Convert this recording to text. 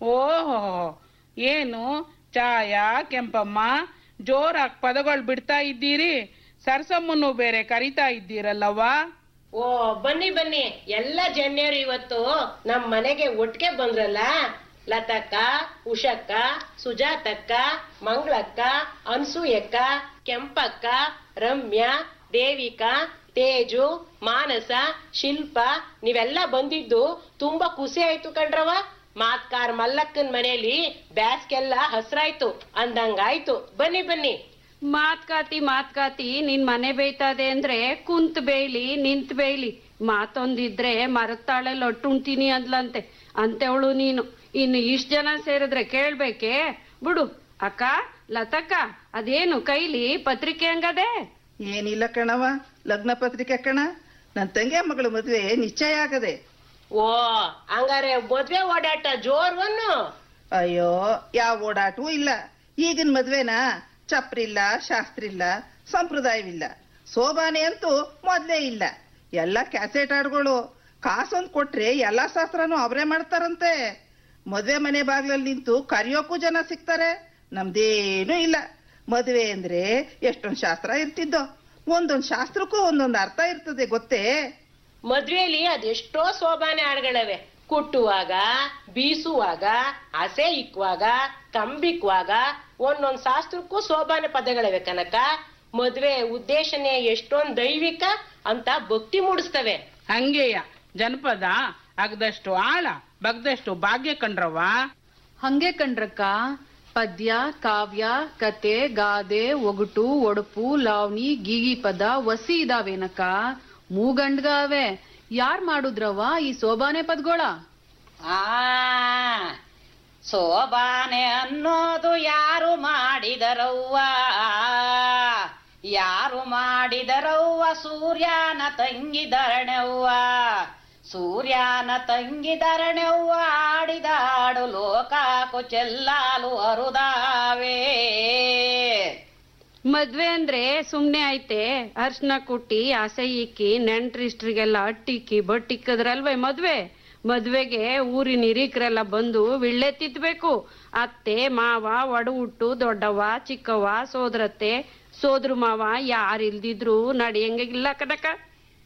ಓಹೋ ಏನು ಚಾಯ ಕೆಂಪಮ್ಮ ಜೋರಾಗಿ ಪದಗಳು ಬಿಡ್ತಾ ಇದ್ದೀರಿ ಸರ್ಸಮ್ಮನ್ನು ಬೇರೆ ಕರಿತಾ ಇದ್ದೀರಲ್ಲವ್ವ ಓ ಬನ್ನಿ ಬನ್ನಿ ಎಲ್ಲ ಜನ್ಯರು ಇವತ್ತು ನಮ್ ಮನೆಗೆ ಒಟ್ಟಿಗೆ ಬಂದ್ರಲ್ಲ ಲತಕ್ಕ ಉಷಕ್ಕ ಸುಜಾತಕ್ಕ ಮಂಗಳಕ್ಕ ಅನ್ಸೂಯಕ್ಕ ಕೆಂಪಕ್ಕ ರಮ್ಯಾ ದೇವಿಕಾ ತೇಜು ಮಾನಸ ಶಿಲ್ಪ ನೀವೆಲ್ಲ ಬಂದಿದ್ದು ತುಂಬಾ ಖುಷಿ ಆಯ್ತು ಕಣ್ರವ ಮಾತ್ಕಾರ್ ಮಲ್ಲಕ್ಕನ್ ಮನೆಯಲ್ಲಿ ಬ್ಯಾಸ್ಗೆಲ್ಲ ಹಸ್ರಾಯ್ತು ಅಂದಂಗಾಯ್ತು ಬನ್ನಿ ಬನ್ನಿ ಮಾತ್ಕಾತಿ ಮಾತ್ಕಾತಿ ನಿನ್ ಮನೆ ಬೇಯ್ತದೆ ಅಂದ್ರೆ ಕುಂತ್ ಬೇಯ್ಲಿ ನಿಂತ್ ಬೇಯ್ಲಿ ಮಾತೊಂದಿದ್ರೆ ಮರದ ತಾಳಲ್ಲಿ ಒಟ್ಟುಣ್ತೀನಿ ಅಂದ್ಲಂತೆ ಅಂತೇವಳು ನೀನು ಇನ್ನು ಇಷ್ಟ್ ಜನ ಸೇರಿದ್ರೆ ಕೇಳ್ಬೇಕೆ ಬಿಡು ಅಕ್ಕ ಲತಕ್ಕ ಅದೇನು ಕೈಲಿ ಪತ್ರಿಕೆ ಹಂಗದೆ ಏನಿಲ್ಲ ಕಣವ ಲಗ್ನ ಪತ್ರಿಕೆ ಕಣ ನನ್ನ ತಂಗಿ ಮಗಳ ಮದುವೆ ನಿಶ್ಚಯ ಆಗದೆ ಓ ಹಂಗಾರೆ ಮದ್ವೆ ಓಡಾಟ ಜೋರ್ವನ್ನು ಅಯ್ಯೋ ಯಾವ ಓಡಾಟವೂ ಇಲ್ಲ ಈಗಿನ ಮದ್ವೆನ ಚಪ್ರಿಲ್ಲ ಶಾಸ್ತ್ರಿಲ್ಲ ಸಂಪ್ರದಾಯವಿಲ್ಲ ಶೋಭಾನೆ ಅಂತೂ ಮೊದ್ಲೇ ಇಲ್ಲ ಎಲ್ಲ ಕ್ಯಾಸೆಟ್ ಹಾಡ್ಗಳು ಕಾಸೊಂದ್ ಕೊಟ್ರೆ ಎಲ್ಲಾ ಶಾಸ್ತ್ರನೂ ಅವರೇ ಮಾಡ್ತಾರಂತೆ ಮದ್ವೆ ಮನೆ ಬಾಗ್ಲಲ್ಲಿ ನಿಂತು ಕರಿಯೋಕ್ಕೂ ಜನ ಸಿಗ್ತಾರೆ ನಮ್ದೇನೂ ಇಲ್ಲ ಮದ್ವೆ ಅಂದ್ರೆ ಎಷ್ಟೊಂದ್ ಶಾಸ್ತ್ರ ಇರ್ತಿದ್ದೋ ಒಂದೊಂದ್ ಶಾಸ್ತ್ರಕ್ಕೂ ಒಂದೊಂದ್ ಅರ್ಥ ಇರ್ತದೆ ಗೊತ್ತೇ ಮದ್ವೆಲಿ ಅದೆಷ್ಟೋ ಶೋಭಾನೆ ಹಾಡುಗಳವೆ ಕುಟ್ಟುವಾಗ ಬೀಸುವಾಗ ಹಸೆ ಇಕ್ಕುವಾಗ ಕಂಬಿಕ್ಕುವಾಗ ಒಂದೊಂದ್ ಶಾಸ್ತ್ರಕ್ಕೂ ಶೋಭಾನೆ ಪದಗಳಿವೆ ಕನಕ ಮದ್ವೆ ಉದ್ದೇಶನೇ ಎಷ್ಟೊಂದ್ ದೈವಿಕ ಅಂತ ಭಕ್ತಿ ಮೂಡಿಸ್ತವೆ ಹಂಗೆಯ ಜನಪದ ಅಗ್ದಷ್ಟು ಆಳ ಬಗ್ದಷ್ಟು ಭಾಗ್ಯ ಕಂಡ್ರವ್ವ ಹಂಗೆ ಕಂಡ್ರಕ್ಕ ಪದ್ಯ ಕಾವ್ಯ ಕತೆ ಗಾದೆ ಒಗಟು ಒಡಪು ಲಾವಣಿ ಗೀಗಿ ಪದ ವಸಿ ಇದಾವೇನಕ್ಕ ಮೂಗಂಡ್ಗಾವೆ ಯಾರ್ ಮಾಡುದ್ರವ್ವ ಈ ಸೋಬಾನೆ ಪದ್ಗೋಳ ಆ ಸೋಬಾನೆ ಅನ್ನೋದು ಯಾರು ಮಾಡಿದರವ್ವ ಯಾರು ಮಾಡಿದರವ್ವ ಸೂರ್ಯನ ತಂಗಿ ಧರಣೆವ್ವ ಸೂರ್ಯನ ತಂಗಿ ಧರಣೆವ್ವ ಆಡಿದಾಡು ಲೋಕಾಕು ಚೆಲ್ಲಾಲು ಅರುದಾವೇ ಮದ್ವೆ ಅಂದ್ರೆ ಸುಮ್ನೆ ಐತೆ ಅರ್ಶನ ಕುಟ್ಟಿ ಆಸೆ ಇಕ್ಕಿ ನೆಂಟ್ರಿಸ್ಟ್ರಿಗೆಲ್ಲ ಅಟ್ಟಿಕ್ಕಿ ಬಟ್ಟಿಕ್ಕದ್ರಲ್ವೇ ಮದ್ವೆ ಮದ್ವೆಗೆ ಊರಿನ ಹಿರೀಕರೆಲ್ಲ ಬಂದು ವಿಳ್ಳೆ ತಿತ್ಬೇಕು ಅತ್ತೆ ಮಾವ ಒಡಹುಟ್ಟು ದೊಡ್ಡವ್ವ ಚಿಕ್ಕವ್ವ ಸೋದರತ್ತೆ ಸೋದ್ರ ಮಾವ ಯಾರಿಲ್ದಿದ್ರು ನಡೆಯಂಗಿಲ್ಲ ಕನಕ